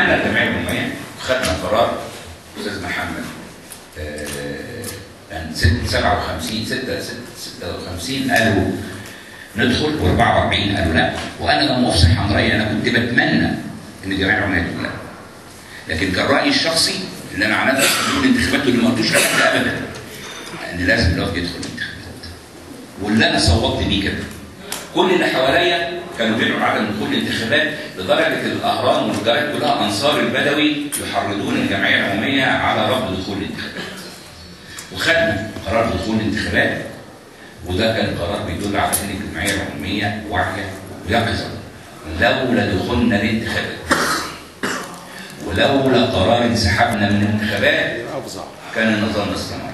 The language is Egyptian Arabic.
عملنا الجمعيه العموميه وخدنا قرار استاذ محمد آه، كان 57 56 قالوا ندخل و44 قالوا لا وانا لما افصح عن رايي انا كنت بتمنى ان الجمعيه العموميه تدخل لكن كان رايي الشخصي اللي انا عملته في الانتخابات واللي ما قلتوش الكلام ده ابدا ان لازم الوفد يدخل الانتخابات واللي انا صوتت بيه كده كل اللي حواليا كانوا بيدعوا عدم دخول الانتخابات لدرجه الاهرام والجرايد كلها انصار البدوي يحرضون الجمعيه العموميه على رفض دخول الانتخابات. وخدنا قرار دخول الانتخابات وده كان قرار بيدل على ان الجمعيه العموميه واعيه ويقظه لولا دخولنا الانتخابات ولولا قرار انسحابنا من الانتخابات افظع كان النظام استمر